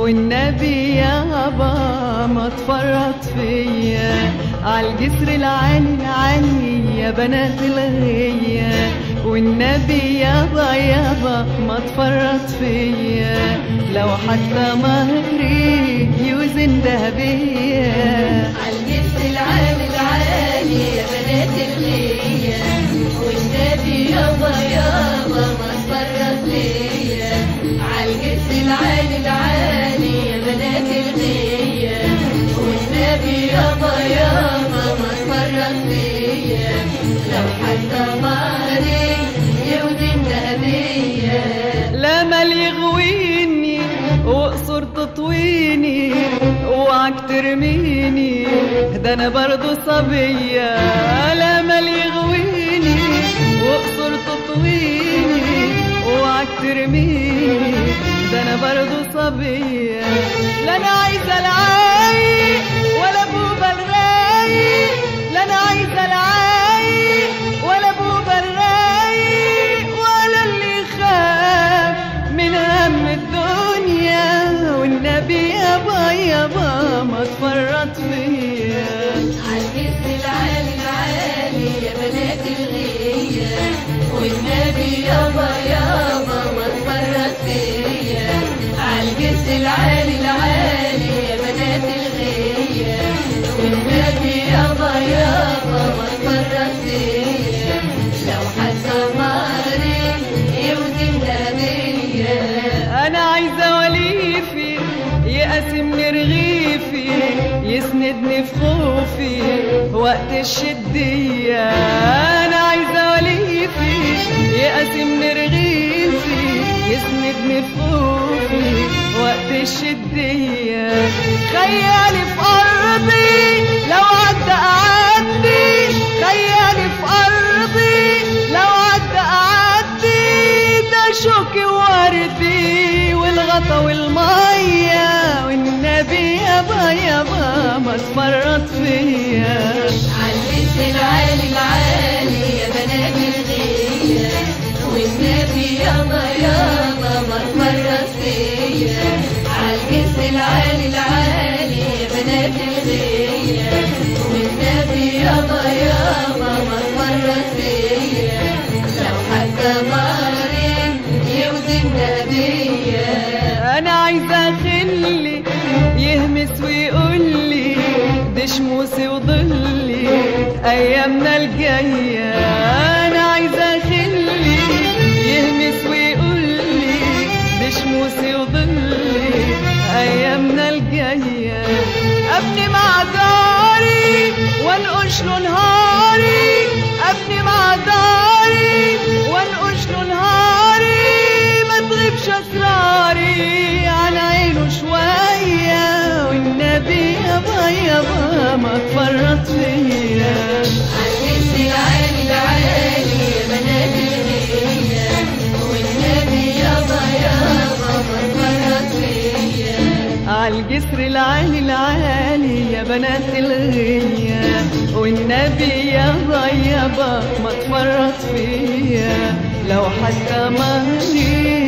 والنبي يابا ما تفرط فيا عالجسر العالي العالي يا بنات الغية والنبي يابا يابا ما تفرط فيا لو حتى مهري يوزن ذهبية عالجسر العالي العالي يا بنات الغية والنبي يابا يابا ما تفرط ليا عالجسر العالي العالي يا بنات الغية والنبي يابا يابا ما تفرط ليا لو حتى مهري يوزن ذهبية لا مال يغويني واقصر تطويني اوعك ترميني ده انا برضو صبية لا مال يغويني واقصر تطويني اوعك ترميني ده انا برضو صبية لا انا عايزة العايق ولا بوبة الرايق لا انا عايزة العايق ولا بوبة الرايق ولا اللي خاف من هم الدنيا والنبي يابا يابا ما تفرط فيا عالجسر العالي العالي يا بنات الغية والنبي يابا يابا ما تفرط فيا عالجسر العالي العالي يا بنات الغية والنبي يابا يابا ما تفرط فيا لو حتى مهري يوزن ذهبية انا عايزه وليفي يقسمني رغيفي يسندني في خوفي وقت الشديه انا عايزه وليفي يقسمني رغيفي يسندني في خوفي وقت الشديه خيالي في ارضي لو عدى اعدي خيالي في ارضي لو عدى اعدي ده شوكي وردي والغطا والمية والنبي يابا يابا ما تفرط فيا عالجسر العالي العالي يا بنات الغية والنبي يابا يابا ما تفرط فيا عالجسر العالي العالي يا بنات الغية والنبي يابا يابا ما تفرط فيا لو حتى مهري يوزن ذهبية انا عايزه خلي يهمس ويقول لي دي شموسي وظلي ايامنا الجايه انا عايزه خلي يهمس ويقول لي دي شموسي وظلي ايامنا الجايه ابني مع داري وانقش له نهاري ابني مع داري وانقش له نهاري ما تغيبش اسراري على عينه شويه والنبي يابا يابا ما تفرط فيا عالجسر العالي العالي يا بنات الغية والنبي يابا يابا ما تفرط فيا عالجسر العالي العالي يا بنات الغية والنبي يابا يابا ما تفرط فيا لو حتى مهري